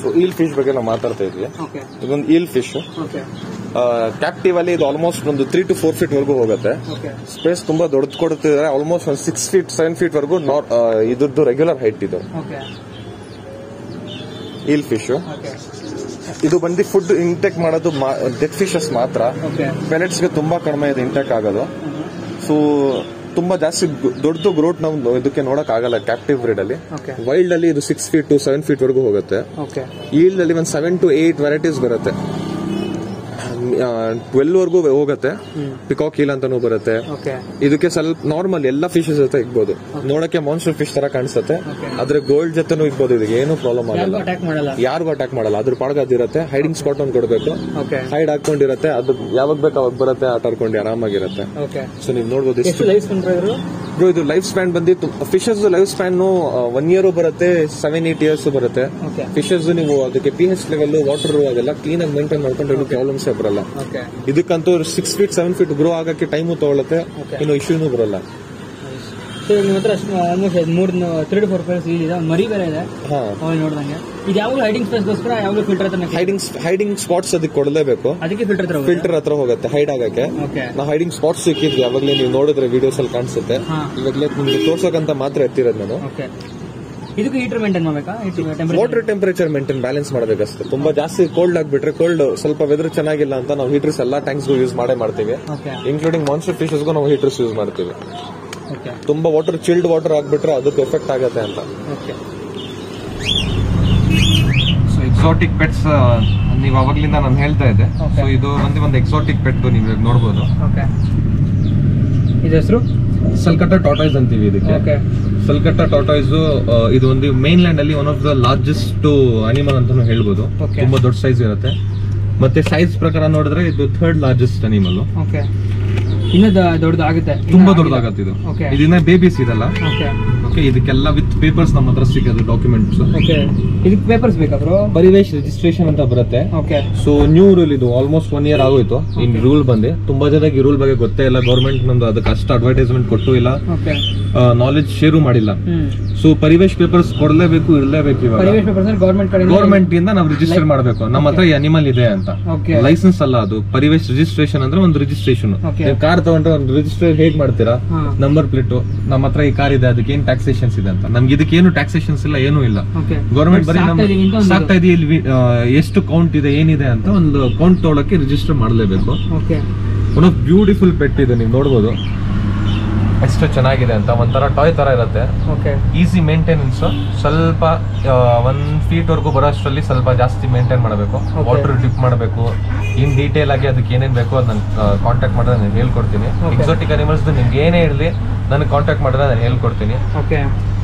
So ಈಲ್ fish ಬಗ್ಗೆ ನಾವು ಮಾತಾಡ್ತಾ ಇದ್ವಿ ಓಕೆ ಇದೊಂದು ಈಲ್ ಫಿಶ್ ಓಕೆ ಕ್ಯಾಪ್ಟಿವ್ ಅಲ್ಲಿ ಇದು ಆಲ್ಮೋಸ್ಟ್ ಒಂದು ತ್ರೀ ಟು ಫೋರ್ ಫೀಟ್ ವರೆಗೂ ಹೋಗುತ್ತೆ ಓಕೆ ಸ್ಪೇಸ್ ತುಂಬಾ ದೊಡ್ಡದು ಕೊಡ್ತಿದ್ದಾರೆ ಆಲ್ಮೋಸ್ಟ್ ಒಂದು ಸಿಕ್ಸ್ ಫೀಟ್ ಸೆವೆನ್ ಫೀಟ್ ವರೆಗೂ ಇದ್ರದ್ದು ರೆಗ್ಯುಲರ್ ಹೈಟ್ ಇದು ಓಕೆ ಈಲ್ ಫಿಶ್ ಓಕೆ ಇದು ಬಂದು ಫುಡ್ ಇಂಟೆಕ್ ಮಾಡೋದು ಡೆತ್ ಫಿಶಸ್ ಮಾತ್ರ ಓಕೆ ಪೆಲೆಟ್ಸ್ಗೆ ತುಂಬಾ ಕಡಿಮೆ ಇದೆ ಇಂಟೆಕ್ ಆಗೋದು ಸೊ ತುಂಬಾ ಜಾಸ್ತಿ ಗು- ದೊಡ್ಡದು ಗ್ರೋಟ್ ನಾವು ಇದಕ್ಕೆ ನೋಡಕ್ ಆಗಲ್ಲ ಕ್ಯಾಪ್ಟಿವ್ ಬ್ರೀಡ್ ಅಲ್ಲಿ ಓಕೆ ವೈಲ್ಡ್ ಅಲ್ಲಿ ಇದು six feet to seven feet ವರೆಗೂ ಹೋಗುತ್ತೆ ಓಕೆ ಈಲ್ಡ್ ಅಲ್ಲಿ ಒಂದು ಸೆವೆನ್ ಟು ಏಟ್ ವೆರೈಟೀಸ್ ಬರುತ್ತೆ ಟ್ವೆಲ್ ವರ್ಗೂ ಹೋಗುತ್ತೆ ಪಿಕಾಕ್ ಈಲ್ ಅಂತಾನೂ ಬರುತ್ತೆ ಓಕೆ ಇದಕ್ಕೆ ಸ್ವಲ್ಪ ನಾರ್ಮಲ್ ಎಲ್ಲ ಫಿಶಸ್ ಜೊತೆ ಇಕ್ಬೋದು ನೋಡಕ್ಕೆ ಮಾನ್ಸ್ಟರ್ ಫಿಶ್ ತರ ಕಾಣಿಸುತ್ತೆ ಆದ್ರೆ ಗೋಲ್ಡ್ ಜೊತೆನೂ ಇಕ್ಬೋದು ಇದಕ್ಕೆ ಏನು ಪ್ರಾಬ್ಲಮ್ ಆಗಲ್ಲ ಅಟ್ಯಾಕ್ ಮಾಡಲ್ಲ ಯಾರಿಗೂ ಅಟ್ಯಾಕ್ ಮಾಡಲ್ಲ ಅದ್ರ ಪಾಡ್ಗೆ ಅದಿರುತ್ತೆ ಹೈಡಿಂಗ್ ಸ್ಪಾಟ್ ಒಂದು ಕೊಡಬೇಕು ಓಕೆ ಹೈಡ್ ಹಾಕೊಂಡಿರತ್ತೆ ಅದು ಯಾವಾಗ ಬೇಕು ಅವಾಗ ಬರುತ್ತೆ ಆಟ ಆಡ್ಕೊಂಡು ಆರಾಮಾಗಿರುತ್ತೆ ಓಕೆ ಸೊ ನೀವು ನೋಡ್ಬೋದು ಎಷ್ಟು ಎಷ್ಟು ಲೈಫ್ ಕಂಡ್ರೆ ಬ್ರೋ ಇದು ಲೈಫ್ ಸ್ಪ್ಯಾನ್ ಬಂದು fishes lifespan one year ಬರುತ್ತೆ ಸೆವೆನ್ ಏಟ್ ಇಯರ್ಸ್ ಬರುತ್ತೆ ಓಕೆ ಫಿಶಸ್ ನೀವು ಅದಕ್ಕೆ ಪಿ ಎಚ್ ಲೆವೆಲ್ ವಾಟರ್ ಅದೆಲ್ಲ ಕ್ಲೀನ್ ಆಗಿ ಮೇಂಟೈನ್ ಮಾಡ್ಕೊಂಡು ಏನು ಪ್ರಾಬ್ಲಮ್ಸ್ ಬರಲ್ಲ ಓಕೆ ಇದಕ್ಕಂತೂ six feet seven feet grow ಆಗಕ್ಕೆ ಟೈಮು ತಗೊಳುತ್ತೆ Okay. ಇನ್ನು ಇಶ್ಯೂನು ಬರಲ್ಲ ಸೊ ನಿಮ್ಮ ಹತ್ರ ಅಷ್ಟು ಆಲ್ಮೋಸ್ಟ್ ಮೂರ್ ತ್ರೀ ಟು ಫೋರ್ ಪೇರ್ಸ್ ಇದೆ ಒಂದು ಮರಿ ಬೇರೆ ಇದೆ ಹಾ ಅವಾಗ ನೋಡ್ದಂಗೆ ಇದು ಯಾವಾಗಲೂ ಹೈಡಿಂಗ್ ಸ್ಪೇಸ್ಗೋಸ್ಕರ ಯಾವಾಗಲೂ ಫಿಲ್ಟರ್ ಹತ್ರ ಹೈಡಿಂಗ್ ಹೈಡಿಂಗ್ ಸ್ಪಾಟ್ಸ್ ಅದಕ್ಕೆ ಕೊಡಲೇಬೇಕು ಅದಕ್ಕೆ ಫಿಲ್ಟರ್ ಹತ್ರ ಫಿಲ್ಟರ್ ಹತ್ರ ಹೋಗುತ್ತೆ ಹೈಡ್ ಆಗಕ್ಕೆ ಓಕೆ ನಾವು ಹೈಡಿಂಗ್ ಸ್ಪಾಟ್ಸ್ ಸಿಕ್ಕಿದ್ವಿ ಅವಾಗಲೇ ನೀವು ನೋಡಿದ್ರೆ ವಿಡಿಯೋಸ್ ಅಲ್ಲಿ ಕಾಣಿಸುತ್ತೆ ಹಾ ಇವಾಗಲೇ ನಿಮ್ಗೆ ತೋರ್ಸೋಕಂತ ಮಾತ್ರ ಎತ್ತಿರೋದು ನಾನು ಓಕೆ ಇದಕ್ಕೂ ಹೀಟರ್ ಮೇಂಟೈನ್ ಮಾಡ್ಬೇಕಾ temperature water temperature maintain balance ಮಾಡಬೇಕಷ್ಟೇ ತುಂಬಾ ಜಾಸ್ತಿ ಕೋಲ್ಡ್ ಆಗ್ಬಿಟ್ರೆ ಕೋಲ್ಡ್ ಸ್ವಲ್ಪ ವೆದರ್ ಚೆನ್ನಾಗಿಲ್ಲ ಅಂತ ನಾವು ಹೀಟರ್ಸ್ ಎಲ್ಲಾ ಟ್ಯಾಂಕ್ಸ್ ಯೂಸ್ ಮಾಡೇ ಮಾಡ್ತೀವಿ ಓಕೆ ಇನ್ಕ್ಲೂಡಿಂಗ್ ಮಾನ್ಸ್ಟರ್ ಫಿಶಸ್ಗೂ ನಾವು ಹೀಟರ್ಸ್ ಯೂಸ್ ಮಾಡ್ತೀವಿ ಓಕೆ ತುಂಬಾ ವಾಟರ್ ಚಿಲ್ಡ್ ವಾಟರ್ ಆಗ್ಬಿಟ್ರೆ ಅದಕ್ಕೆ ಎಫೆಕ್ಟ್ ಆಗತ್ತೆ ಅಂತ ಓಕೆ ಸೊ ಎಕ್ಸಾಟಿಕ್ ಪೆಟ್ಸ್ ನೀವು ಅವಾಗ್ಲಿಂದ ನಾನು ಹೇಳ್ತಾ ಇದ್ದೆ Okay. ಸೊ ಇದು ಒಂದು ಒಂದು ಎಕ್ಸಾಟಿಕ್ ಪೆಟ್ ನೀವು ಇವಾಗ ನೋಡ್ಬೋದು ಓಕೆ ಇದು ಹೆಸರು ಸಲ್ಕಟ್ಟ ಟಾಟಾಯ್ಸ್ ಅಂತೀವಿ ಇದಕ್ಕೆ ಓಕೆ ಸಲ್ಕಟ್ಟ ಟಾಟಾಯ್ಸ್ ಇದು ಒಂದು ಮೈನ್ ಲ್ಯಾಂಡ್ ಅಲ್ಲಿ one of the largest animal ಅಂತಾನು ಹೇಳ್ಬೋದು Okay. ತುಂಬಾ ದೊಡ್ಡ ಸೈಜ್ ಇರುತ್ತೆ ಮತ್ತೆ ಸೈಜ್ ಪ್ರಕಾರ ನೋಡಿದ್ರೆ ಇದು ಥರ್ಡ್ ಲಾರ್ಜೆಸ್ಟ್ ಅನಿಮಲ್ ಓಕೆ ಇನ್ನೂ ದ- ದೊಡ್ಡದಾಗುತ್ತೆ ತುಂಬಾ ದೊಡ್ಡದಾಗತ್ತೆ ಇದು Okay. ಇದನ್ನ ಬೇಬೀಸ್ ಇದಲ್ಲ ಓಕೆ ಓಕೆ ಇದಕ್ಕೆಲ್ಲ ವಿತ್ ಪೇಪರ್ಸ್ ನಮ್ಮ ಹತ್ರ ಸಿಗೋದು ಡಾಕ್ಯುಮೆಂಟ್ಸ್ ಓಕೆ ಇದಕ್ಕೆ ಪೇಪರ್ಸ್ ಬೇಕಾ ಬ್ರೋ ಪರಿವೇಶ್ ರಿಜಿಸ್ಟ್ರೇಷನ್ ಅಂತ ಬರುತ್ತೆ ಓಕೆ ಸೊ ನ್ಯೂ ರೂಲ್ ಇದು ಆಲ್ಮೋಸ್ಟ್ ಒನ್ ಇಯರ್ ಆಗೋಯ್ತು ಇನ್ ರೂಲ್ ಬಂದು ತುಂಬಾ ಜನಕ್ಕೆ ಈ ರೂಲ್ ಬಗ್ಗೆ ಗೊತ್ತೇ ಇಲ್ಲ ಗೌರ್ಮೆಂಟ್ ನಮ್ದು ಅದಕ್ಕೆ ಅಷ್ಟು ಅಡ್ವರ್ಟೈಸ್ಮೆಂಟ್ ಕೊಟ್ಟು ಇಲ್ಲ ಓಕೆ ನಾಲೆಜ್ ಶೇರು ಮಾಡಿಲ್ಲ ಹ್ಮ್ ಸೊ ಪರಿವೇಶ್ ಪೇಪರ್ಸ್ ಕೊಡಲೇಬೇಕು ಇರಲೇಬೇಕು ಇವಾಗ ಪರಿವೇಶ ಪೇಪರ್ಸ್ ಗೌರ್ಮೆಂಟ್ ಕಡೆ ಗೌರ್ಮೆಂಟ್ ಇಂದ ನಾವು ರಿಜಿಸ್ಟರ್ ಮಾಡಬೇಕು ನಮ್ಮ ಹತ್ರ ಈ ಅನಿಮಲ್ ಇದೆ ಅಂತ ಓಕೆ ಲೈಸೆನ್ಸ್ ಅಲ್ಲ ಅದು ಪರಿವೇಶ್ ರಿಜಿಸ್ಟ್ರೇಷನ್ ಅಂದ್ರೆ ಒಂದು ರಿಜಿಸ್ಟ್ರೇಷನ್ Okay. ನೀವು ಕಾರ್ ತಗೊಂಡ್ರೆ ಒಂದು ರಿಜಿಸ್ಟರ್ ಹೇಗ್ ಮಾಡ್ತೀರಾ ಹಾ ನಂಬರ್ ಪ್ಲೇಟ್ ನಮ್ಮ ಹತ್ರ ಈ ಕಾರ್ ಇದೆ ಅದಕ್ಕೆ ಏನ್ ಟ್ಯಾಕ್ಸೇಷನ್ಸ್ ಇದೆ ಅಂತ ನಮ್ಗೆ ಇದಕ್ಕೆ ಏನು ಟ್ಯಾಕ್ಸೇಷನ್ಸ್ ಇಲ್ಲ ಏನೂ ಇಲ್ಲ ಓಕೆ ಗೌರ್ಮೆಂಟ್ ಬರೀ ಸಾಕ್ತಾ ಇದೀವಿ ಅಂತ ನಮ್ಮ ಒಂದು- ಸಾಕ್ತಾ ಇದೀವಿ ಇಲ್ಲಿ ಆ, ಎಷ್ಟು ಕೌಂಟ್ ಇದೆ ಏನಿದೆ ಅಂತ ಒಂದು ಕೌಂಟ್ ತೊಗೊಳಕ್ಕೆ ರಿಜಿಸ್ಟರ್ ಮಾಡಲೇಬೇಕು okay one of beautiful pet ಇದೆ ನೀವು ನೋಡ್ಬೋದು ಎಷ್ಟು ಚೆನ್ನಾಗಿದೆ ಅಂತ ಒಂಥರ ಟಾಯ್ ತರ ಇರುತ್ತೆ ಓಕೆ ಈಸಿ ಮೇಂಟೆನೆನ್ಸ್ ಸ್ವಲ್ಪ ಒನ್ ಫೀಟ್ ವರ್ಗೂ ಬರೋ ಅಷ್ಟರಲ್ಲಿ ಸ್ವಲ್ಪ ಜಾಸ್ತಿ ಮೇಂಟೈನ್ ಮಾಡಬೇಕು Okay. ವಾಟರ್ ಡಿಪ್ ಮಾಡಬೇಕು ಇನ್ ಡೀಟೇಲ್ ಆಗಿ ಅದಕ್ಕೆ ಏನೇನು ಬೇಕೋ ಅದನ್ನ ಕಾಂಟ್ಯಾಕ್ಟ್ ಮಾಡಿದ್ರೆ ನಾನು ಹೇಳ್ಕೊಡ್ತೀನಿ Okay. ಎಕ್ಸಾಟಿಕ್ ಅನಿಮಲ್ಸ್ ನಿಮ್ಗೆ ಏನೇ ಇರಲಿ ನನಗೆ ಕಾಂಟ್ಯಾಕ್ಟ್ ಮಾಡಿದ್ರೆ ನಾನು ಹೇಳ್ಕೊಡ್ತೀನಿ ಓಕೆ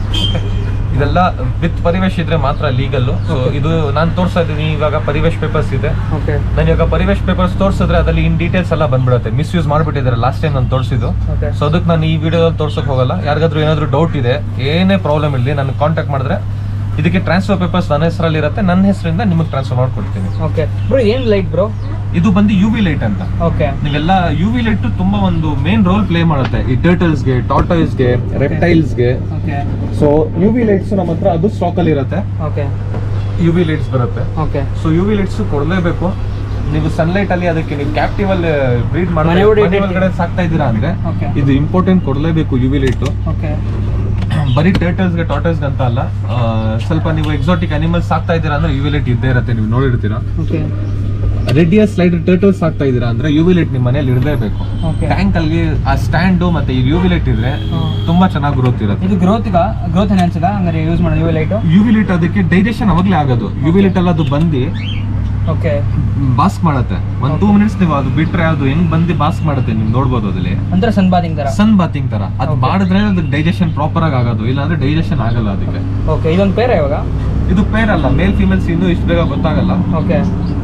ಇದೆಲ್ಲ ವಿತ್ ಪರಿವೇಶ್ ಇದ್ರೆ ಮಾತ್ರ ಲೀಗಲ್ ಸೊ ಇದು ನಾನು ತೋರಿಸ್ತಾ ಇದ್ದೀನಿ ಇವಾಗ ಪರಿವೇಶ್ ಪೇಪರ್ಸ್ ಇದೆ ಓಕೆ ನಾನು ಇವಾಗ ಪರಿವೇಶ್ ಪೇಪರ್ಸ್ ತೋರಿಸಿದ್ರೆ ಅದರಲ್ಲಿ ಇನ್ ಡೀಟೇಲ್ಸ್ ಎಲ್ಲ ಬಂದ್ಬಿಡುತ್ತೆ ಮಿಸ್ಯೂಸ್ ಮಾಡ್ಬಿಟ್ಟಿದ್ದಾರೆ ಲಾಸ್ಟ್ ಟೈಮ್ ನಾನು ತೋರಿಸಿದ್ದು ಓಕೆ ಸೊ ಅದಕ್ಕೆ ನಾನು ಈ ವಿಡಿಯೋದಲ್ಲಿ ತೋರ್ಸಕ್ ಹೋಗಲ್ಲ ಯಾರಿಗಾದ್ರೂ ಏನಾದ್ರೂ ಡೌಟ್ ಇದೆ ಏನೇ ಪ್ರಾಬ್ಲಮ್ ಇರಲಿ ನಾನು ಕಾಂಟ್ಯಾಕ್ಟ್ ಮಾಡಿದ್ರೆ ಇದಕ್ಕೆ ಟ್ರಾನ್ಸ್ಫರ್ ಪೇಪರ್ಸ್ ನನ್ನ ಹೆಸರಲ್ಲಿ ಇರುತ್ತೆ ನನ್ನ ಹೆಸರಿಂದ ನಿಮಗೆ ಟ್ರಾನ್ಸ್ಫರ್ ಮಾಡ್ಕೊಡ್ತೀನಿ ಓಕೆ ಬ್ರೋ ಏನ್ ಲೈಟ್ ಬ್ರೋ ಇದು ಬಂದು ಯು ವಿ ಲೈಟ್ ಅಂತ ಓಕೆ ನೀವೆಲ್ಲ ಯು ವಿ ಲೈಟ್ ತುಂಬಾ ಒಂದು ಮೇನ್ ರೋಲ್ ಪ್ಲೇ ಮಾಡುತ್ತೆ ಈ ಟರ್ಟಲ್ಸ್ಗೆ ಟಾಟಾಯ್ಸ್ಗೆ ರೆಪ್ಟೈಲ್ಸ್ಗೆ okay so U V lights ನಮ್ಮ ಹತ್ರ ಅದು ಸ್ಟಾಕ್ ಅಲ್ಲಿ ಇರುತ್ತೆ ಓಕೆ ಯು ವಿ ಲೈಟ್ಸ್ ಬರುತ್ತೆ okay so U V lights ಕೊಡಲೇಬೇಕು ನೀವು ಸನ್ಲೈಟ್ ಅಲ್ಲಿ ಅದಕ್ಕೆ ನೀವು ಕ್ಯಾಪ್ಟಿವ್ ಅಲ್ಲಿ ಬ್ರೀಡ್ ಮನೆ ಮಾಡಿ ಒಳಗೆ ಮನೆ ಒಳಗಡೆ ಸಾಕ್ತಾ ಇದ್ದೀರಾ ಅಂದ್ರೆ ಓಕೆ ಇದು ಇಂಪಾರ್ಟೆಂಟ್ ಕೊಡಲೇಬೇಕು ಯು ವಿ ಲೈಟ್ ಓಕೆ ಬರೀ ಟರ್ಟಲ್ಸ್ಗೆ ಟಾಟಲ್ಸ್ ಅಂತ ಅಲ್ಲ ಆ, ಸ್ವಲ್ಪ ನೀವು ಎಕ್ಸಾಟಿಕ್ ಅನಿಮಲ್ಸ್ ಸಾಕ್ತಾ ಇದ್ದೀರಾ ಅಂದ್ರೆ ಯು ವಿ ಲೈಟ್ ಇದ್ದೇ ಇರುತ್ತೆ ನೀವು ನೋಡಿರ್ತೀರಾ ಓಕೆ ರೆಡಿಯ ಸ್ಲೈಡ್ ಟರ್ಟಲ್ಸ್ ಸಾಕ್ತಾ ಇದ್ದೀರಾ ಅಂದ್ರೆ ಯು ವಿ ಲೈಟ್ ನಿಮ್ಮ ಮನೇಲಿ ಇಡಲೇಬೇಕು ಓಕೆ ಟ್ಯಾಂಕ್ ಅಲ್ಲಿ ಆ ಸ್ಟ್ಯಾಂಡ್ ಮತ್ತೆ ಈ ಯು ವಿ ಲೈಟ್ ಇದ್ರೆ ತುಂಬಾ ಚೆನ್ನಾಗಿ ಗ್ರೋತ್ ಇರುತ್ತೆ ಇದು ಗ್ರೋತ್ ಗ್ರೋತ್ ಎನ್ಹಾನ್ಸದ ಹಂಗಾರೆ ಯೂಸ್ ಮಾಡೋದು ಇವು ಲೈಟು ಯು ವಿ ಲೈಟ್ ಅದಕ್ಕೆ ಡೈಜೆಷನ್ ಅವಾಗಲೇ ಆಗೋದು ಯು ವಿ ಲೈಟ್ ಅಲ್ಲಿ ಅದು ಬಂದು ಓಕೆ ಬಾಸ್ಕ್ ಮಾಡುತ್ತೆ ಒಂದ್ ಟೂ ಮಿನಿಟ್ಸ್ ನೀವು ಅದು ಬಿಟ್ರೆ ಅದು ಹೆಂಗ್ ಬಂದು ಬಾಸ್ಕ್ ಮಾಡುತ್ತೆ ನೀವು ನೋಡ್ಬೋದು ಅದ್ರಲ್ಲಿ ಅಂದ್ರೆ ಸನ್ ಬಾದಿಂಗ್ ತರ ಸನ್ ಬಾತಿಂಗ್ ತರ ಅದು Okay. ಮಾಡಿದ್ರೆ ಅದು ಡೈಜೆಷನ್ ಪ್ರಾಪರ್ ಆಗಿ ಆಗೋದು ಇಲ್ಲಾಂದ್ರೆ ಡೈಜೆಷನ್ ಆಗಲ್ಲ ಅದಕ್ಕೆ ಓಕೆ ಇದೊಂದು ಪೇರ ಇವಾಗ ಇದು ಪೇರ್ ಅಲ್ಲ ಮೇಲ್ ಫಿಮೇಲ್ಸ್ ಇನ್ನೂ ಇಷ್ಟು ಬೇಗ ಗೊತ್ತಾಗಲ್ಲ ಓಕೆ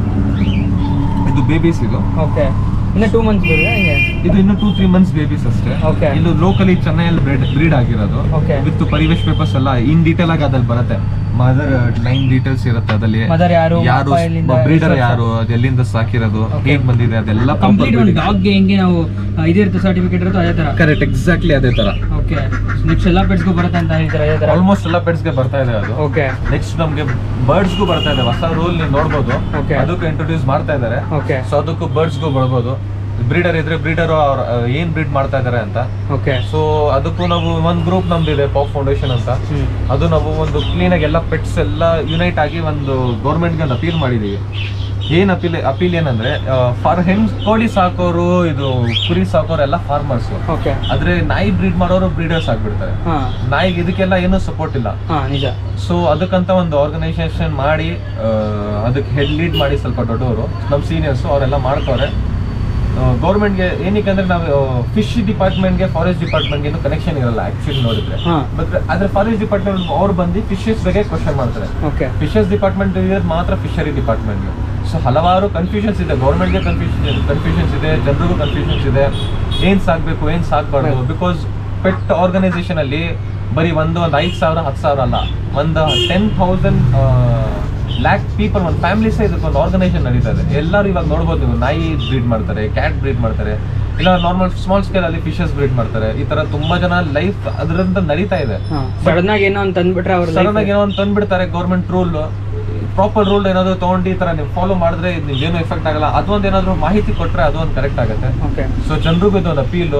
ಇದು ಬೇಬೀಸ್ ಇದು ಓಕೆ ಇನ್ನು ಟೂ ಮಂತ್ಸ್ ಬರುತ್ತೆ ಹಿಂಗೆ ಇದು ಇನ್ನು ಟೂ ತ್ರೀ ಮಂತ್ಸ್ ಬೇಬೀಸ್ ಅಷ್ಟೇ Okay. ಇದು ಲೋಕಲಿ ಚೆನ್ನೈಯಲ್ಲಿ ಬ್ರೀಡ್ ಬ್ರೀಡ್ ಆಗಿರೋದು Okay. ವಿತ್ ಪರಿವೇಶ್ ಪೇಪರ್ಸ್ ಎಲ್ಲ ಇನ್ ಡೀಟೇಲ್ ಆಗಿ ಅದ್ರಲ್ಲಿ ಬರುತ್ತೆ ಮದರ್ ಲೈನ್ ಡೀಟೇಲ್ಸ್ ಇರುತ್ತೆ ಅದಲ್ಲಿ Mother ಯಾರು, ಯಾರು ಅಪ್ಪ ಎಲ್ಲಿಂದ, ಬ್ರೀಡರ್ ಎಷ್ಟು ವರ್ಷ? ಯಾರು ಅದು ಎಲ್ಲಿಂದ ಸಾಕಿರೋದು ಹೇಗ್ ಬಂದಿದೆ ಅದೆಲ್ಲ ಕಂಪ್ಲೀಟ್ ಒಂದು ಡಾಗ್ಗೆ ಹೆಂಗೆ ನಾವು ಆ, ಇದಿರುತ್ತೆ ಸರ್ಟಿಫಿಕೇಟ್ ಇರುತ್ತೆ ಅದೇ ತರ ಕರೆಕ್ಟ್ ಎಕ್ಸಾಕ್ಟ್ಲಿ ಅದೇ ತರ ಓಕೆ ನೆಕ್ಸ್ಟ್ ಎಲ್ಲ ಪೆಟ್ಸ್ಗೂ ಬರುತ್ತೆ ಅಂತ ಹೇಳ್ತಾರೆ ಅದೇ ತರ ಆಲ್ಮೋಸ್ಟ್ ಎಲ್ಲ pets ಗೆ ಬರ್ತಾ ಇದೆ ಅದು ಓಕೆ ನೆಕ್ಸ್ಟ್ ನಮ್ಗೆ ಬರ್ಡ್ಸ್ ಗೂ ಬರ್ತಾ ಇದೆ ಹೊಸ ರೂಲ್ ನೀವು ನೋಡ್ಬೋದು Okay. ಅದಕ್ಕೂ ಇಂಟ್ರೊಡ್ಯೂಸ್ ಮಾಡ್ತಾ ಇದ್ದಾರೆ ಓಕೆ ಸೊ ಅದಕ್ಕೂ ಬರ್ಡ್ಸ್ ಗೂ ಬರ್ಬೋದು ಬ್ರೀಡರ್ ಇದ್ರೆ ಬ್ರೀಡರ್ ಅವ್ರ ಏನ್ ಬ್ರೀಡ್ ಮಾಡ್ತಾ ಇದಾರೆ ಅಂತ ಓಕೆ ಸೊ ಅದಕ್ಕೂ ನಾವು ಒಂದ್ ಗ್ರೂಪ್ ನಮ್ದಿದೆ ಪಾಪ್ ಫೌಂಡೇಶನ್ ಅಂತ ಹ್ಮ್ ಅದು ನಾವು ಒಂದು ಕ್ಲೀನ್ ಆಗಿ ಎಲ್ಲ ಪೆಟ್ಸ್ ಎಲ್ಲ ಯುನೈಟ್ ಆಗಿ ಒಂದು ಗೌರ್ಮೆಂಟ್ಗೆ ಒಂದು ಅಪೀಲ್ ಮಾಡಿದೀವಿ ಏನ್ ಅಪೀಲ್ ಅಪೀಲ್ ಏನಂದ್ರೆ ಫಾರ್ ಹೆಣ್ ಕೋಳಿ ಸಾಕೋರು ಇದು ಕುರಿ ಸಾಕೋರು ಎಲ್ಲ ಫಾರ್ಮರ್ಸ್ ಓಕೆ ಆದ್ರೆ ನಾಯಿ ಬ್ರೀಡ್ ಮಾಡೋರು ಬ್ರೀಡರ್ಸ್ ಆಗ್ಬಿಡ್ತಾರೆ ಹಾ ನಾಯಿಗೆ ಇದಕ್ಕೆಲ್ಲ ಏನೂ ಸಪೋರ್ಟ್ ಇಲ್ಲ ಹಾ ನಿಜ ಸೊ ಅದಕ್ಕಂತ ಒಂದು ಆರ್ಗನೈಸೇಷನ್ ಮಾಡಿ ಆ, ಅದಕ್ಕೆ ಹೆಡ್ ಲೀಡ್ ಮಾಡಿ ಸ್ವಲ್ಪ ದೊಡ್ಡವರು ನಮ್ಮ ಸೀನಿಯರ್ಸ್ ಅವರೆಲ್ಲ ಮಾಡ್ತಾರೆ ಗೌರ್ಮೆಂಟ್ಗೆ ಏನಕ್ಕೆ ಅಂದ್ರೆ ನಾವು ಫಿಶ್ ಡಿಪಾರ್ಟ್ಮೆಂಟ್ಗೆ ಫಾರೆಸ್ಟ್ ಡಿಪಾರ್ಟ್ಮೆಂಟ್ಗೆ ಏನು ಕನೆಕ್ಷನ್ ಇರಲ್ಲ ಆಕ್ಚುಲಿ ನೋಡಿದ್ರೆ ಹಾ ಬಟ್ ಆದ್ರೆ ಫಾರೆಸ್ಟ್ ಡಿಪಾರ್ಟ್ಮೆಂಟ್ ಅವ್ರು ಬಂದು ಫಿಶಸ್ ಬಗ್ಗೆ ಕ್ವಶನ್ ಮಾಡ್ತಾರೆ ಓಕೆ ಫಿಶಸ್ ಡಿಪಾರ್ಟ್ಮೆಂಟ್ ಇರೋದು ಮಾತ್ರ ಫಿಶರಿ ಡಿಪಾರ್ಟ್ಮೆಂಟ್ ಸೊ ಹಲವಾರು ಕನ್ಫ್ಯೂಷನ್ಸ್ ಇದೆ ಗೌರ್ಮೆಂಟ್ಗೆ ಕನ್ಫ್ಯೂಷನ್ ಕನ್ಫ್ಯೂಷನ್ಸ್ ಇದೆ ಜನರಿಗೂ ಕನ್ಫ್ಯೂಷನ್ಸ್ ಇದೆ ಏನ್ ಸಾಕ್ಬೇಕು ಏನ್ ಸಾಕ್ಬಾರ್ದು ಬಿಕಾಸ್ ಪೆಟ್ ಆರ್ಗನೈಸೇಷನ್ ಅಲ್ಲಿ ಬರೀ ಒಂದು ಒಂದು ಐದು ಸಾವಿರ ಹತ್ತು ಸಾವಿರ ಅಲ್ಲ ಒಂದು ಟೆನ್ ಥೌಸಂಡ್ ಲ್ಯಾಕ್ ಪೀಪಲ್ ಒಂದು ಫ್ಯಾಮಿಲೀಸ್ ಇದಕ್ಕೆ ಒಂದು ಆರ್ಗನೈಸೇಷನ್ ನಡೀತಾ ಇದೆ ಎಲ್ಲರೂ ಇವಾಗ ನೋಡ್ಬೋದು ನೀವು ನಾಯಿ ಬ್ರೀಡ್ ಮಾಡ್ತಾರೆ ಕ್ಯಾಟ್ ಬ್ರೀಡ್ ಮಾಡ್ತಾರೆ ಇಲ್ಲ ನಾರ್ಮಲ್ ಸ್ಮಾಲ್ ಸ್ಕೇಲ್ ಅಲ್ಲಿ ಫಿಶಸ್ ಬ್ರೀಡ್ ಮಾಡ್ತಾರೆ ಈ ತರ ತುಂಬಾ ಜನ ಲೈಫ್ ಅದರಿಂದ ನಡೀತಾ ಇದೆ ಹಾ ಸಡನ್ ಆಗಿ ಏನೋ ಅಂತ ಅಂದ್ಬಿಟ್ರೆ ಅವ್ರ ಸಡನ್ ಆಗಿ ಏನೋ ಒಂದು ತಂದ್ಬಿಡ್ತಾರೆ ಗೌರ್ಮೆಂಟ್ ರೂಲ್ ಪ್ರಾಪರ್ ರೂಲ್ ಏನಾದ್ರು ತಗೊಂಡು ಈ ತರ ನೀವು ಫಾಲೋ ಮಾಡಿದ್ರೆ ಏನು ಎಫೆಕ್ಟ್ ಆಗಲ್ಲ ಅದೊಂದು ಏನಾದ್ರು ಮಾಹಿತಿ ಕೊಟ್ರೆ ಅದು ಒಂದು ಕರೆಕ್ಟ್ ಆಗುತ್ತೆ ಓಕೆ ಸೊ ಜನರಿಗೂ ಇದೊಂದು ಅಪೀಲು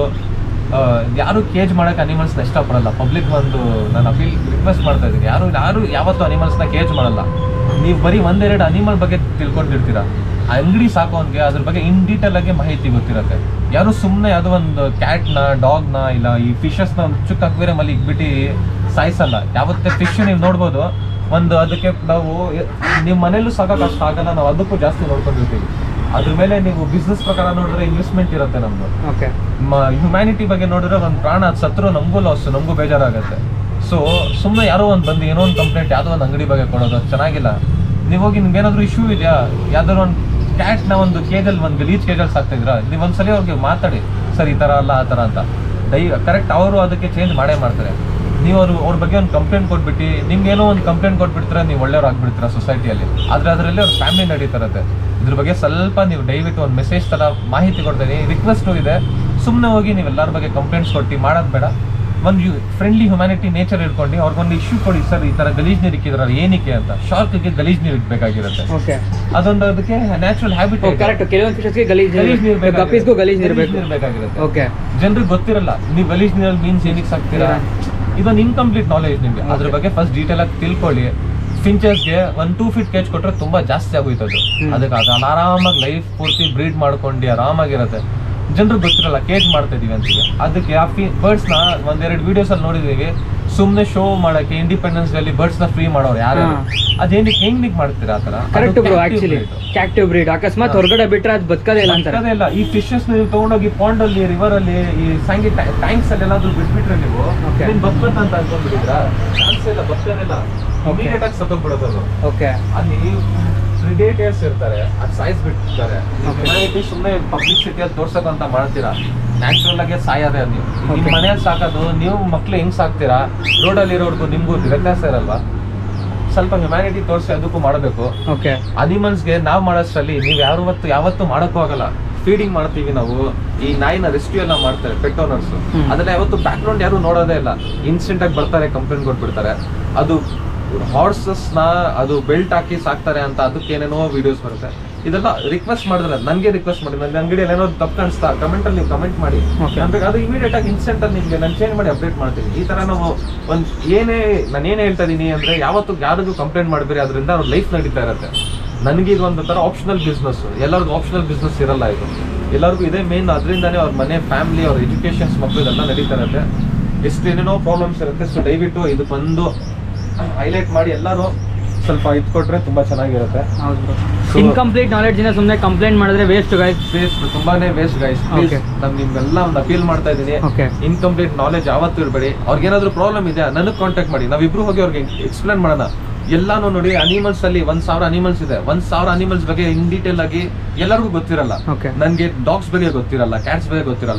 ಯಾರು ಕೇಜ್ ಮಾಡಕ್ಕೆ ಅನಿಮಲ್ಸ್ನ ಇಷ್ಟಪಡಲ್ಲ ಪಬ್ಲಿಕ್ ಒಂದು ನಾನು ಅಪೀಲ್ ರಿಕ್ವೆಸ್ಟ್ ಮಾಡ್ತಾ ಇದ್ದೀನಿ ಯಾರು ಯಾರು ಯಾವತ್ತೂ ಅನಿಮಲ್ಸ್ನ ಕೇಜ್ ಮಾಡಲ್ಲ ನೀವು ಬರೀ ಒಂದೆರಡು ಅನಿಮಲ್ ಬಗ್ಗೆ ತಿಳ್ಕೊಂಡಿರ್ತೀರಾ ಅಂಗಡಿ ಸಾಕೋನ್ಗೆ ಅದ್ರ ಬಗ್ಗೆ ಇನ್ ಡೀಟೇಲ್ ಆಗಿ ಮಾಹಿತಿ ಗೊತ್ತಿರುತ್ತೆ ಯಾರು ಸುಮ್ಮನೆ ಯಾವುದೋ ಒಂದು ಕ್ಯಾಟ್ನ ಡಾಗ್ನ ಇಲ್ಲ ಈ ಫಿಶಸ್ನ ಒಂದು ಚುಕ್ಕ ಅಕ್ವೇರಿಯಂ ಅಲ್ಲಿ ಇಟ್ಬಿಟ್ಟು ಸಾಯಿಸಲ್ಲ ಯಾವತ್ತೇ ಫಿಶ್ ನೀವು ನೋಡ್ಬೋದು ಒಂದು ಅದಕ್ಕೆ ನಾವು ನಿಮ್ಮ ಮನೇಲೂ ಸಾಕಕ್ಕೆ ಅಷ್ಟು ಆಗಲ್ಲ ನಾವು ಅದಕ್ಕೂ ಜಾಸ್ತಿ ನೋಡ್ಕೊಂಡಿರ್ತೀವಿ ಅದ್ರ ಮೇಲೆ ನೀವು ಬಿಸ್ನೆಸ್ ಪ್ರಕಾರ ನೋಡಿದ್ರೆ ಇನ್ವೆಸ್ಟ್ಮೆಂಟ್ ಇರುತ್ತೆ ನಮ್ದು ಓಕೆ ಹ್ಯುಮ್ಯಾನಿಟಿ ಬಗ್ಗೆ ನೋಡಿದ್ರೆ ಒಂದು ಪ್ರಾಣ ಅದ್ ಸತ್ರು ನಮಗೂ ಲಾಸ್ ನಮಗೂ ಬೇಜಾರಾಗುತ್ತೆ ಸೊ ಸುಮ್ಮನೆ ಯಾರೋ ಒಂದು ಬಂದು ಏನೋ ಒಂದು ಕಂಪ್ಲೇಂಟ್ ಯಾವುದೋ ಒಂದು ಅಂಗಡಿ ಬಗ್ಗೆ ಕೊಡೋದು ಅದು ಚೆನ್ನಾಗಿಲ್ಲ ನೀವು ಹೋಗಿ ನಿಮ್ಗೆ ಏನಾದರೂ ಇಶ್ಯೂ ಇದೆಯಾ ಯಾವ್ದಾದ್ರು ಒಂದು ಕ್ಯಾಟ್ನ ಒಂದು ಕೇಜಲ್ಲಿ ಒಂದು ಗಲೀಜ್ ಕೇಜಲ್ಲಿ ಸಾಕ್ತಾ ಇದ್ರಾ ನೀವು ಒಂದ್ಸಲಿ ಅವ್ರಿಗೆ ಮಾತಾಡಿ ಸರ್ ಈ ಥರ ಅಲ್ಲ ಆ ಥರ ಅಂತ ಡೈ ಕರೆಕ್ಟ್ ಅವರು ಅದಕ್ಕೆ ಚೇಂಜ್ ಮಾಡೇ ಮಾಡ್ತಾರೆ ನೀವು ಅವ್ರು ಅವ್ರ ಬಗ್ಗೆ ಒಂದು ಕಂಪ್ಲೇಂಟ್ ಕೊಟ್ಬಿಟ್ಟು ನಿಮ್ಗೆ ಏನೋ ಒಂದು ಕಂಪ್ಲೇಂಟ್ ಕೊಟ್ಬಿಡ್ತೀರಾ ನೀವು ಒಳ್ಳೆಯವ್ರು ಆಗ್ಬಿಡ್ತೀರಾ ಸೊಸೈಟಿಯಲ್ಲಿ ಆದ್ರೆ ಅದರಲ್ಲಿ ಅವ್ರ ಫ್ಯಾಮಿಲಿ ನಡೀತಾ ಇರುತ್ತೆ ಇದ್ರ ಬಗ್ಗೆ ಸ್ವಲ್ಪ ನೀವು ದಯವಿಟ್ಟು ಒಂದು ಮೆಸೇಜ್ ತರ ಮಾಹಿತಿ ಕೊಡ್ತೀನಿ ರಿಕ್ವೆಸ್ಟು ಇದೆ ಸುಮ್ಮನೆ ಹೋಗಿ ನೀವು ಎಲ್ಲರ ಬಗ್ಗೆ ಕಂಪ್ಲೇಂಟ್ಸ್ ಕೊಟ್ಟು ಮಾಡೋದು ಬೇಡ ಒಂದು ಯು ಫ್ರೆಂಡ್ಲಿ ಹ್ಯುಮ್ಯಾನಿಟಿ ನೇಚರ್ ಇಟ್ಕೊಂಡು ಅವ್ರಿಗೊಂದು ಇಶ್ಯೂ ಕೊಡಿ ಸರ್ ಈ ಥರ ಗಲೀಜ್ ನೀರು ಇಕ್ಕಿದ್ರಲ್ಲ ಏನಕ್ಕೆ ಅಂತ ಶಾರ್ಕ್ಗೆ ಗಲೀಜ್ ನೀರು ಇಕ್ಬೇಕಾಗಿರುತ್ತೆ ಓಕೆ ಅದೊಂದು ಅದಕ್ಕೆ ನ್ಯಾಚುರಲ್ ಹ್ಯಾಬಿಟ್ ಕರೆಕ್ಟ್ ಕೆಲವೊಂದು ಫಿಶಸ್ಗೆ ಗಲೀಜ್ ಗಲೀಜ್ ನೀರು ಗಪ್ಪೀಸ್ಗೂ ಗಲೀಜ್ ನೀರು ಬೇಕು ನೀರು ಬೇಕಾಗಿರುತ್ತೆ ಓಕೆ ಜನರಿಗೆ ಗೊತ್ತಿರಲ್ಲ ನೀವು ಗಲೀಜ್ ನೀರಲ್ಲಿ ಮೀನ್ಸ್ ಏನಕ್ಕೆ ಸಾಕ್ತೀರಾ ಇದೊಂದು ಇನ್ಕಂಪ್ಲೀಟ್ ನಾಲೆಜ್ ನಿಮ್ಗೆ ಅದ್ರ ಬಗ್ಗೆ ಫಸ್ಟ್ ಡೀಟೇಲ್ ಆಗಿ ತಿಳ್ಕೊಳ್ಳಿ ಫಿಂಚರ್ಸ್ಗೆ ಒಂದು ಟೂ ಫೀಟ್ ಕೇಜ್ ಕೊಟ್ರೆ ತುಂಬಾ ಜಾಸ್ತಿ ಆಗೋಯ್ತು ಅದು ಹ್ಮ್. ಅದಕ್ಕೆ ಅದು ಆರಾಮಾಗಿ ಲೈಫ್ ಪೂರ್ತಿ ಬ್ರೀಡ್ ಮಾಡ್ಕೊಂಡು ಆರಾಮಾಗಿರುತ್ತೆ ಜನರಿಗೆ ಗೊತ್ತಿರಲ್ಲ ಕೇಜ್ ಮಾಡ್ತಾ ಇದೀವಿ ಅಂತೀವಿ ಅದಕ್ಕೆ ಆ ಫಿ ಬರ್ಡ್ಸ್ನ ಒಂದೆರಡು ವಿಡಿಯೋಸ್ ಅಲ್ಲಿ ನೋಡಿದೀವಿ ಸುಮ್ಮನೆ ಶೋ ಮಾಡಕ್ಕೆ ಇಂಡಿಪೆಂಡೆನ್ಸ್ ಅಲ್ಲಿ ಬರ್ಡ್ಸ್ ನ ಫ್ರೀ ಮಾಡೋರು ಯಾರು ಹಾ. ಅದೇನಕ್ಕೆ ಹೆಂಗ್ ನಿಕ್ ಮಾಡ್ತೀರಾ ಆ ಥರ ಕರೆಕ್ಟ್ ಅದು bro captive actually breed. Captive breed ಅಕಸ್ಮಾತ್ ಹೊರಗಡೆ ಬಿಟ್ರೆ ಅದು ಬದುಕದೇ ಇಲ್ಲ ಅಂತಾರೆ ಬರ್ತದೇ ಇಲ್ಲ ಈ ಫಿಶಸ್ ನೀವು ತಗೊಂಡೋಗಿ ಪಾಂಡ್ ಅಲ್ಲಿ ರಿವರ್ ಅಲ್ಲಿ ಈ ಸಂಗಿ ಟ್ಯಾಂಕ್ಸ್ ಅಲ್ಲಿ ಎಲ್ಲಾದ್ರೂ ಬಿಟ್ಬಿಟ್ರೆ ನೀವು Okay. ನೀನ್ ಬಸ್ಬತ್ ಅಂತ ಅನ್ಕೊಂಡ್ಬಿಟ್ಟಿದ್ರಾ ಚಾನ್ಸ್ ಇಲ್ಲ ಬರ್ತೇನಿಲ್ಲ Okay. ಇಮಿಡಿಯೇಟ್ ಆಗಿ ಸತ್ತೋಗ್ಬಿಡೋದು ಅದು ಓಕೆ ಅಲ್ಲಿ ಪ್ರಿಡೇಟರ್ಸ್ ಇರ್ತಾರೆ ಅದು ಸೈಜ್ ಬಿಟ್ಟಿರ್ತಾರೆ Okay. ಹ್ಯುಮ್ಯಾನಿಟಿ ಸುಮ್ಮನೆ ಪಬ್ಲಿಕ್ ಸಿಟಿಯಲ್ಲಿ ತೋರ್ಸೋದು ಅಂತ ಮಾಡ್ತೀರಾ ನ್ಯಾಚುರಲ್ ಆಗಿ ಸಾಯೋದೇ ಅದು ನೀವು ನಿಮ್ಮ Okay. ಮನೆಯಲ್ಲಿ ಸಾಕೋದು ನೀವು ಮಕ್ಳು ಹೆಂಗ್ ಸಾಕ್ತೀರಾ ರೋಡಲ್ಲಿ ಇರೋರ್ಗು ನಿಮ್ಗೂ ವ್ಯತ್ಯಾಸ ಇರಲ್ವಾ ಸ್ವಲ್ಪ ಹ್ಯುಮ್ಯಾನಿಟಿ ತೋರಿಸಿ ಅದಕ್ಕೂ ಮಾಡಬೇಕು ಓಕೆ ಅನಿಮಲ್ಸ್ಗೆ ನಾವು ಮಾಡೋಷ್ಟರಲ್ಲಿ ನೀವು ಯಾವತ್ತು ಯಾವತ್ತೂ ಮಾಡೋಕ್ಕೂ ಆಗಲ್ಲ ಫೀಡಿಂಗ್ ಮಾಡ್ತೀವಿ ನಾವು ಈ ನಾಯಿನ ರೆಸ್ಕ್ಯೂ ಎಲ್ಲ ಮಾಡ್ತಾರೆ ಪೆಟ್ ಓನರ್ಸ್ ಹ್ಮ್. ಅದೆಲ್ಲ ಯಾವತ್ತು ಬ್ಯಾಕ್ ಗ್ರೌಂಡ್ ಯಾರು ನೋಡೋದೇ ಇಲ್ಲ ಇನ್ಸ್ಟೆಂಟ್ ಆಗಿ ಬರ್ತಾರೆ ಕಂಪ್ಲೇಂಟ್ ಕೊಟ್ಬಿಡ್ತಾರೆ ಅದು ಹಾರ್ಸಸ್ ನ ಅದು ಬೆಲ್ಟ್ ಹಾಕಿ ಸಾಕ್ತಾರೆ ಅಂತ ಅದಕ್ಕೆ ಏನೇನೋ ವಿಡಿಯೋಸ್ ಬರುತ್ತೆ ಇದೆಲ್ಲ ರಿಕ್ವೆಸ್ಟ್ ಮಾಡಿದ್ರೆ ನನಗೆ ರಿಕ್ವೆಸ್ಟ್ ಮಾಡಿ ನನ್ನ ಅಂಗಡಿಯಲ್ಲಿ ಏನೋ ತಪ್ಪು ಕಾಣಿಸ್ತಾ ಕಮೆಂಟ್ ಅಲ್ಲಿ ನೀವು ಕಮೆಂಟ್ ಮಾಡಿ Okay. ನಾನು ಬೇಕಾದ್ರೆ ಇಮಿಡಿಯೇಟ್ ಆಗಿ ಇನ್ಸ್ಟೆಂಟ್ ಅಲ್ಲಿ ನಿಮಗೆ ನಾನು ಚೇಂಜ್ ಮಾಡಿ ಅಪ್ಡೇಟ್ ಮಾಡ್ತೀನಿ ಈ ತರ ನಾವು ಒಂದು ಏನೇ ನಾನು ಏನೇ ಹೇಳ್ತಾ ಇದೀನಿ ಅಂದ್ರೆ ಯಾವತ್ತು ಯಾರಿಗೂ ಕಂಪ್ಲೇಂಟ್ ಮಾಡಬೇಡಿ ಅದರಿಂದ ಅವ್ರ ಲೈಫ್ ನಡೀತಾ ಇರುತ್ತೆ ನನಗೆ ಇದು ಒಂದು ತರ ಆಪ್ಷನಲ್ ಬಿಸ್ನೆಸ್ ಎಲ್ಲರಿಗೂ ಆಪ್ಷನಲ್ ಬಿಸ್ನೆಸ್ ಇರಲ್ಲ ಇದು ಎಲ್ಲರಿಗೂ ಇದೇ ಮೇನ್ ಅದರಿಂದಾನೇ ಅವ್ರ ಮನೆ ಫ್ಯಾಮಿಲಿ ಅವ್ರ ಎಜುಕೇಶನ್ಸ್ ಮಕ್ಕಳು ಇದೆಲ್ಲ ನಡೀತಾ ಇರುತ್ತೆ ಎಷ್ಟು ಏನೇನೋ ಪ್ರಾಬ್ಲಮ್ಸ್ ಇರುತ್ತೆ ಸೊ ದಯವಿಟ್ಟು ಇದು ಬಂದು ಹೈಲೈಟ್ ಮಾಡಿ ಎಲ್ಲರೂ ಸ್ವಲ್ಪ ಇದು ಕೊಟ್ರೆ ತುಂಬಾ ಚೆನ್ನಾಗಿರುತ್ತೆ ಹೌದು ಬ್ರೋ So- ಇನ್ಕಂಪ್ಲೀಟ್ ನಾಲೆಡ್ಜ್ ಇಂದ ಸುಮ್ಮನೆ ಕಂಪ್ಲೇಂಟ್ ಮಾಡಿದ್ರೆ ವೇಸ್ಟ್ ಗೈಸ್ ವೇಸ್ಟ್ ತುಂಬಾನೇ ವೇಸ್ಟ್ ಗೈಸ್ ಪ್ಲೀಸ್ Okay. ನಾನು ನಿಮ್ಗೆಲ್ಲ ಒಂದು ಅಪೀಲ್ ಮಾಡ್ತಾ ಇದ್ದೀನಿ ಓಕೆ ಇನ್ಕಂಪ್ಲೀಟ್ ನಾಲೆಜ್ ಯಾವತ್ತೂ ಇರಬೇಡಿ ಅವ್ರಿಗೆ ಏನಾದ್ರು ಪ್ರಾಬ್ಲಮ್ ಇದೆ ನನಗೆ ಕಾಂಟ್ಯಾಕ್ಟ್ ಮಾಡಿ ನಾವಿಬ್ರು ಹೋಗಿ ಅವ್ರಿಗೆ ಎಕ್ಸ್ಪ್ಲೇನ್ ಮಾಡೋಣ ಎಲ್ಲಾನು ನೋಡಿ ಅನಿಮಲ್ಸ್ ಅಲ್ಲಿ ಒಂದ್ ಸಾವಿರ ಅನಿಮಲ್ಸ್ ಇದೆ ಒಂದ್ ಸಾವಿರ ಅನಿಮಲ್ಸ್ ಬಗ್ಗೆ ಇನ್ ಡೀಟೇಲ್ ಆಗಿ ಎಲ್ಲರಿಗೂ ಗೊತ್ತಿರಲ್ಲ ಓಕೆ ನನ್ಗೆ ಡಾಗ್ಸ್ ಬಗ್ಗೆ ಗೊತ್ತಿರಲ್ಲ ಕ್ಯಾಟ್ಸ್ ಬಗ್ಗೆ ಗೊತ್ತಿರಲ್ಲ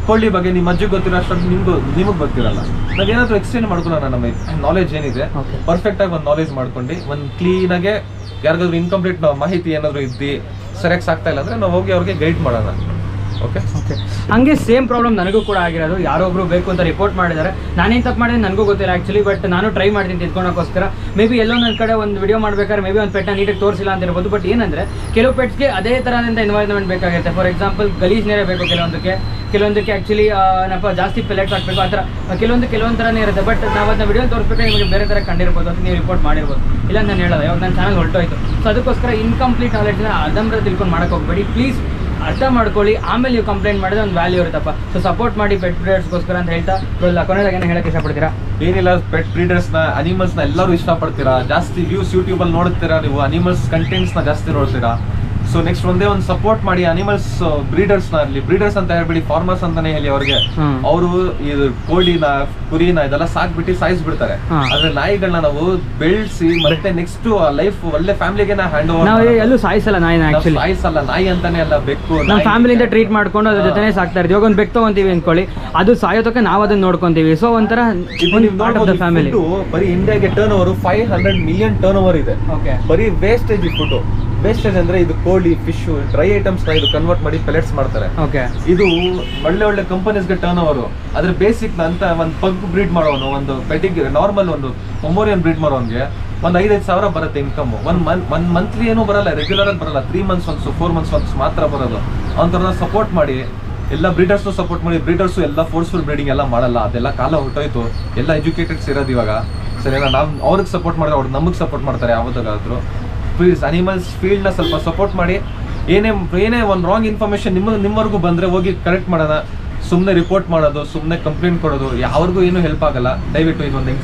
ಕೋಳಿ ಬಗ್ಗೆ ನಿಮ್ಮ ಅಜ್ಜಿಗೆ ಗೊತ್ತಿರೋ ಅಷ್ಟೊಂದು ನಿಮ್ಗೂ ನಿಮಗೆ ಗೊತ್ತಿರಲ್ಲ ನಾವೇನಾದ್ರೂ ಎಕ್ಸ್ಚೇಂಜ್ ಮಾಡ್ಕೊಳ್ಳೋಣ ನಮ್ಮ ನಾಲೆಜ್ ಏನಿದೆ Okay. ಪರ್ಫೆಕ್ಟ್ ಆಗಿ ಒಂದು ನಾಲೆಜ್ ಮಾಡ್ಕೊಂಡು ಒಂದು ಕ್ಲೀನಾಗೆ ಯಾರಿಗಾದ್ರೂ ಇನ್ಕಂಪ್ಲೀಟ್ ಮಾಹಿತಿ ಏನಾದ್ರು ಇದ್ದು ಸರಿಯಾಗಿ ಸಾಕ್ತಾ ಇಲ್ಲ ಅಂದ್ರೆ ನಾವು ಹೋಗಿ ಅವ್ರಿಗೆ ಗೈಡ್ ಮಾಡೋಣ ಓಕೆ ಓಕೆ ಹಂಗೆ ಸೇಮ್ ಪ್ರಾಬ್ಲಮ್ ನನಗೂ ಕೂಡ ಆಗಿರೋದು ಯಾರೋ ಒಬ್ರು ಬೇಕು ಅಂತ ರಿಪೋರ್ಟ್ ಮಾಡಿದ್ದಾರೆ ನಾನೇನು ತಪ್ಪು ಮಾಡಿದ್ರೆ ನನಗೂ ಗೊತ್ತಿಲ್ಲ ಆ್ಯಕ್ಚುಲಿ ಬಟ್ ನಾನು ಟ್ರೈ ಮಾಡ್ತೀನಿ ತಿಳ್ಕೊಳಕ್ಕೋಸ್ಕರ ಮೇ ಬಿ ಎಲ್ಲೋ ನನ್ನ ಕಡೆ ಒಂದು ವಿಡಿಯೋ ಮಾಡ್ಬೇಕಾದ್ರೆ ಮೇ ಬಿ ಒಂದು ಪೆಟ್ನ ನೀಟಾಗಿ ತೋರಿಸಿಲ್ಲ ಅಂತ ಇರ್ಬೋದು ಬಟ್ ಏನಂದ್ರೆ ಕೆಲವು ಪೆಟ್ಸ್ಗೆ ಅದೇ ಥರದಿಂದ ಎನ್ವೈರ್ಮೆಂಟ್ ಬೇಕಾಗುತ್ತೆ ಫಾರ್ ಎಕ್ಸಾಂಪಲ್ ಗಲೀಜ್ ನೀರೇ ಬೇಕು ಕೆಲವೊಂದಕ್ಕೆ ಕೆಲವೊಂದಕ್ಕೆ ಆ್ಯಕ್ಚುಲಿ ಏನಪ್ಪ ಜಾಸ್ತಿ ಪೆಲೆಟ್ಸ್ ಹಾಕಬೇಕು ಆ ಥರ ಕೆಲವೊಂದು ಕೆಲವೊಂದು ಥರನೇ ಇರುತ್ತೆ ಬಟ್ ನಾವು ಅದನ್ನ ವಿಡಿಯೋ ತೋರಿಸ್ಬೇಕಾದ್ರೆ ನಿಮಗೆ ಬೇರೆ ಥರ ಕಂಡಿರ್ಬೋದು ಅಂತ ನೀವು ರಿಪೋರ್ಟ್ ಮಾಡಿರ್ಬೋದು ಇಲ್ಲ ನಾನು ಹೇಳೋದು ಇವಾಗ ನನ್ನ ಚಾನಲ್ ಹೊರಟೋಯ್ತು ಸೊ ಅದಕ್ಕೋಸ್ಕರ ಇನ್ಕಂಪ್ಲೀಟ್ ನಾಲೆಡ್ಜ್ನ ಅರ್ಧಂಬರ ತಿಳ್ಕೊಂಡು ಮಾಡಕ್ಕೆ ಹೋಗ್ಬೇಡಿ ಪ್ಲೀಸ್ ಅರ್ಥ ಮಾಡ್ಕೊಳ್ಳಿ ಆಮೇಲೆ ನೀವು ಕಂಪ್ಲೇಂಟ್ ಮಾಡಿದ್ರೆ ಒಂದು ವ್ಯಾಲ್ಯೂ ಇರುತ್ತಪ್ಪ ಸೊ ಸಪೋರ್ಟ್ ಮಾಡಿ ಪೆಟ್ ಬ್ರೀಡರ್ಸ್ಗೋಸ್ಕರ ಅಂತ ಹೇಳ್ತಾ ಇಲ್ಲ ಕೊನೆದಾಗ ಏನು ಹೇಳಕ್ಕೆ ಇಷ್ಟಪಡ್ತೀರಾ ಏನಿಲ್ಲ ಪೆಟ್ ಬ್ರೀಡರ್ಸ್ ನ ಅನಿಮಲ್ಸ್ ನ ಎಲ್ಲರೂ ಇಷ್ಟಪಡ್ತೀರಾ ಜಾಸ್ತಿ ವ್ಯೂಸ್ ಯೂಟ್ಯೂಬ್ ಅಲ್ಲಿ ನೋಡ್ತೀರಾ ನೀವು ಅನಿಮಲ್ಸ್ ಕಂಟೆಂಟ್ಸ್ ನ ಜಾಸ್ತಿ ನೋಡ್ತೀರಾ ಸೊ ನೆಕ್ಸ್ಟ್ ಒಂದೇ ಒಂದು ಸಪೋರ್ಟ್ ಮಾಡಿ ಅನಿಮಲ್ಸ್ ಬ್ರೀಡರ್ಸ್ ನ ಅಲ್ಲಿ ಬ್ರೀಡರ್ಸ್ ಅಂತ ಹೇಳ್ಬಿಡಿ ಫಾರ್ಮರ್ಸ್ ಅಂತಾನೆ ಹೇಳಿ ಅವ್ರಿಗೆ ಹ್ಮ್. ಅವರು ಇದು ಕೋಳಿನ ಕುರಿನ ಇದೆಲ್ಲ ಸಾಕ್ಬಿಟ್ಟು ಸಾಯಿಸ್ಬಿಡ್ತಾರೆ ಹಾ. ಆದ್ರೆ ನಾಯಿಗಳನ್ನ ನಾವು ಬೆಳೆಸಿ ಮತ್ತೆ ನೆಕ್ಸ್ಟ್ ಲೈಫ್ ಒಳ್ಳೆ ಫ್ಯಾಮಿಲಿಗೆ ನಾ ಹ್ಯಾಂಡ್ ನಾವು ಓವರ್ ಎಲ್ಲೂ ಸಾಯಿಸಲ್ಲ ನಾಯಿನ ಆ್ಯಕ್ಚುಲಿ ಸಾಯಿಸಲ್ಲ ನಾಯಿ ಅಂತಾನೆ ಅಲ್ಲ ಬೆಕ್ಕು ನಮ್ಮ ನಾಯಿ- ಫ್ಯಾಮಿಲಿಯಿಂದ ಟ್ರೀಟ್ ಮಾಡ್ಕೊಂಡು ಅದ್ರ ಜೊತೆನೇ ಸಾಕ್ತಾ ಇರ್ತೀವಿ ಇವಾಗ ಒಂದು ಬೆಕ್ ತೊಗೊಂತೀವಿ ಅಂದ್ಕೊಳ್ಳಿ ಅದು ಸಾಯೋತಕ್ಕೆ ನಾವು ಅದನ್ನ ನೋಡ್ಕೊಂತೀವಿ ಸೊ ಒಂಥರ ಇದು ಒಂದು ನೀವು ಪಾರ್ಟ್ ಆಫ್ ದ ನೋಡ್ಬೋದು, ಫ್ಯಾಮಿಲಿ ಈ food ಬರೀ ಇಂಡಿಯಾಗೆ turn over five hundred million turn over ಇದೆ ಓಕೆ ಬರೀ ವೇಸ್ಟೇಜ್ ಈ ಫುಡ್ ವೇಸ್ಟೇಜ್ ಅಂದ್ರೆ ಇದು ಕೋಳಿ ಫಿಶ್ ಡ್ರೈ ಐಟಮ್ಸ್ ನ ಇದು ಕನ್ವರ್ಟ್ ಮಾಡಿ ಪೆಲೆಟ್ಸ್ ಮಾಡ್ತಾರೆ ಓಕೆ ಇದು ಒಳ್ಳೆ ಒಳ್ಳೆ ಕಂಪನೀಸ್ಗೆ ಟರ್ನ್ ಓವರ್ ಅದ್ರ ಬೇಸಿಕ್ ಅಂತ ಒಂದು ಪಗ್ ಬ್ರೀಡ್ ಮಾಡೋನು ಒಂದು ಪೆಟಿಗ್ ನಾರ್ಮಲ್ ಒಂದು ಮೊಮೋರಿಯನ್ ಬ್ರೀಡ್ ಮಾಡೋನ್ಗೆ ಒಂದು ಐದೈದು ಸಾವಿರ ಬರುತ್ತೆ income one month one monthly ಏನೂ ಬರಲ್ಲ ರೆಗ್ಯುಲರ್ ಆಗಿ ಬರಲ್ಲ three months once four months once ಮಾತ್ರ ಬರೋದು ಅವ್ರನ್ನ ಸಪೋರ್ಟ್ ಮಾಡಿ ಎಲ್ಲ ಬ್ರೀಡರ್ಸು ಸಪೋರ್ಟ್ ಮಾಡಿ ಬ್ರೀಡರ್ಸು ಎಲ್ಲ ಫೋರ್ಸ್ಫುಲ್ ಬ್ರೀಡಿಂಗ್ ಎಲ್ಲ ಮಾಡಲ್ಲ ಅದೆಲ್ಲ ಕಾಲ ಹೊರಟೋಯ್ತು ಎಲ್ಲ ಎಜುಕೇಟೆಡ್ಸ್ ಇರೋದು ಇವಾಗ ಸರಿನಾ ನಾವು ಅವ್ರಿಗೆ ಸಪೋರ್ಟ್ ಮಾಡಿದ್ರೆ ಅವ್ರು ನಮಗೆ ಸಪೋರ್ಟ್ ಮಾಡ್ತಾರೆ ಯಾವತ್ತಾಗಾದ್ರೂ ಪ್ಲೀಸ್ ಅನಿಮಲ್ಸ್ ಫೀಲ್ಡ್ನ ಸ್ವಲ್ಪ ಸಪೋರ್ಟ್ ಮಾಡಿ ಏನೇ ಏನೇ ಒಂದು ರಾಂಗ್ ಇನ್ಫಾರ್ಮೇಶನ್ ನಿಮ್ಮ ನಿಮ್ಮವರೆಗೂ ಬಂದರೆ ಹೋಗಿ ಕರೆಕ್ಟ್ ಮಾಡೋಣ ಸುಮ್ಮನೆ ರಿಪೋರ್ಟ್ ಮಾಡೋದು ಸುಮ್ಮನೆ ಕಂಪ್ಲೇಂಟ್ ಕೊಡೋದು ಯಾವ್ರಿಗೂ ಏನು ಹೆಲ್ಪ್ ಆಗಲ್ಲ ದಯವಿಟ್ಟು ಇದೊಂದು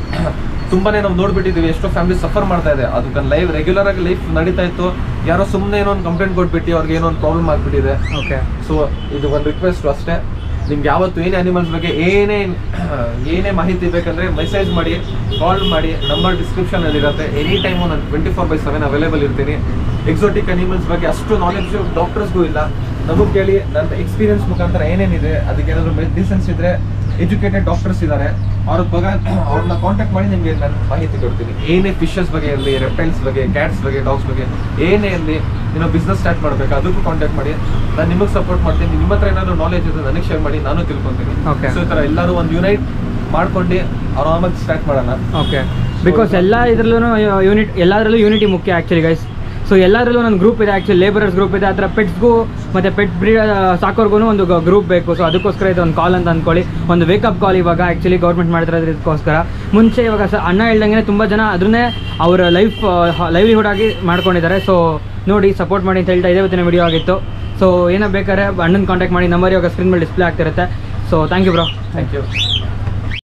ತುಂಬಾನೇ ನಾವು ನೋಡ್ಬಿಟ್ಟಿದ್ದೀವಿ ಎಷ್ಟೋ ಫ್ಯಾಮಿಲಿ ಸಫರ್ ಮಾಡ್ತಾ ಇದೆ ಅದಕ್ಕೆ ಲೈವ್ ರೆಗ್ಯುಲರ್ ಆಗಿ ಲೈಫ್ ನಡೀತಾ ಇತ್ತು ಯಾರೋ ಸುಮ್ಮನೆ ಏನೋ ಒಂದು ಕಂಪ್ಲೇಂಟ್ ಕೊಟ್ಬಿಟ್ಟು ಅವ್ರಿಗೆ ಏನೋ ಒಂದು ಪ್ರಾಬ್ಲಮ್ ಆಗ್ಬಿಟ್ಟಿದೆ ಓಕೆ ಸೊ ಇದು ಒಂದು ರಿಕ್ವೆಸ್ಟ್ ಅಷ್ಟೇ ನಿಮ್ಗೆ ಯಾವತ್ತು ಏನೇ ಅನಿಮಲ್ಸ್ ಬಗ್ಗೆ ಏನೇ ಏನೇ ಮಾಹಿತಿ ಬೇಕಂದ್ರೆ ಮೆಸೇಜ್ ಮಾಡಿ ಕಾಲ್ ಮಾಡಿ ನಂಬರ್ ಡಿಸ್ಕ್ರಿಪ್ಷನ್ ಅಲ್ಲಿ ಇರುತ್ತೆ ಎನಿ ಟೈಮು ನಾನು twenty four by seven available ಇರ್ತೀನಿ ಎಕ್ಸೋಟಿಕ್ ಅನಿಮಲ್ಸ್ ಬಗ್ಗೆ ಅಷ್ಟು ನಾಲೆಡ್ಜು ಡಾಕ್ಟರ್ಸ್ಗೂ ಇಲ್ಲ ನಮಗೆ ಕೇಳಿ ನನ್ನ ಎಕ್ಸ್ಪೀರಿಯನ್ಸ್ ಮುಖಾಂತರ ಏನೇನಿದೆ ಅದಕ್ಕೆ ಏನಾದರೂ ಮೆಡಿಸಿನ್ಸ್ ಇದ್ರೆ ಎಜುಕೇಟೆಡ್ ಡಾಕ್ಟರ್ಸ್ ಇದ್ದಾರೆ ಅವ್ರ ಬಗ್ಗೆ ಅವ್ರನ್ನ ಕಾಂಟ್ಯಾಕ್ಟ್ ಮಾಡಿ ನಿಮಗೆ ನಾನು ಮಾಹಿತಿ ಕೊಡ್ತೀನಿ ಏನೇ ಫಿಶಸ್ ಬಗ್ಗೆ ಇರಲಿ ರೆಪ್ಟೈಲ್ಸ್ ಬಗ್ಗೆ ಕ್ಯಾಟ್ಸ್ ಬಗ್ಗೆ ಡಾಗ್ಸ್ ಬಗ್ಗೆ ಏನೇ ಇರಲಿ ಏನೋ ಬಿಸ್ನೆಸ್ ಸ್ಟಾರ್ಟ್ ಮಾಡಬೇಕು ಅದಕ್ಕೂ ಕಾಂಟ್ಯಾಕ್ಟ್ ಮಾಡಿ ನಾನು ನಿಮಗೆ ಸಪೋರ್ಟ್ ಮಾಡ್ತೀನಿ ನಿಮ್ಮ ಹತ್ರ ಏನಾದರೂ ನಾಲೆಜ್ ಇದೆ ನನಗೆ ಶೇರ್ ಮಾಡಿ ನಾನು ತಿಳ್ಕೊತೀನಿ Okay. ಸೊ ಈ ಥರ ಎಲ್ಲರೂ ಒಂದು ಯುನೈಟ್ ಮಾಡ್ಕೊಂಡು ಆರಾಮಾಗಿ ಸ್ಟಾರ್ಟ್ ಮಾಡೋಣ ಓಕೆ ಬಿಕಾಸ್ ಎಲ್ಲ ಇದರಲ್ಲೂ ಯೂನಿಟ್ ಎಲ್ಲದರಲ್ಲೂ ಯೂನಿಟಿ ಮುಖ್ಯ ಆ್ಯಕ್ಚುಲಿ ಗೈಸ್ ಸೊ ಎಲ್ಲದರಲ್ಲೂ ಒಂದು ಗ್ರೂಪ್ ಇದೆ ಆ್ಯಕ್ಚುಲಿ ಲೇಬರರ್ಸ್ ಗ್ರೂಪ್ ಇದೆ ಆ ಥರ ಪೆಟ್ಸ್ಗೂ ಮತ್ತು ಪೆಟ್ ಬ್ರೀಡ್ ಸಾಕೋರ್ಗೂ ಒಂದು ಗ್ರೂಪ್ ಬೇಕು ಸೊ ಅದಕ್ಕೋಸ್ಕರ ಇದು ಒಂದು ಕಾಲ್ ಅಂತ ಅಂದ್ಕೊಳ್ಳಿ ಒಂದು ವೇಕಪ್ ಕಾಲ್ ಇವಾಗ ಆ್ಯಕ್ಚುಲಿ ಗೌರ್ಮೆಂಟ್ ಮಾಡ್ತಿರೋದಕ್ಕೋಸ್ಕರ ಮುಂಚೆ ಇವಾಗ ಸ ಅಣ್ಣ ಹೇಳ್ದಂಗೆ ತುಂಬ ಜನ ಅದನ್ನೇ ಅವರ ಲೈಫ್ ಲೈವ್ಲಿಹುಡ್ ಆಗಿ ಮಾಡ್ಕೊಂಡಿದ್ದಾರೆ ಸೊ ನೋಡಿ ಸಪೋರ್ಟ್ ಮಾಡಿ ಅಂತ ಹೇಳ್ತಾ ಇದೇ ಇವತ್ತಿನ ವಿಡಿಯೋ ಆಗಿತ್ತು ಸೊ ಏನೋ ಬೇಕಾದ್ರೆ ಅಣ್ಣನ ಕಾಂಟ್ಯಾಕ್ಟ್ ಮಾಡಿ ನಂಬರ್ ಇವಾಗ ಸ್ಕ್ರೀನ್ ಮೇಲೆ ಡಿಸ್ಪ್ಲೇ ಆಗ್ತಿರುತ್ತೆ so thank you bro thank you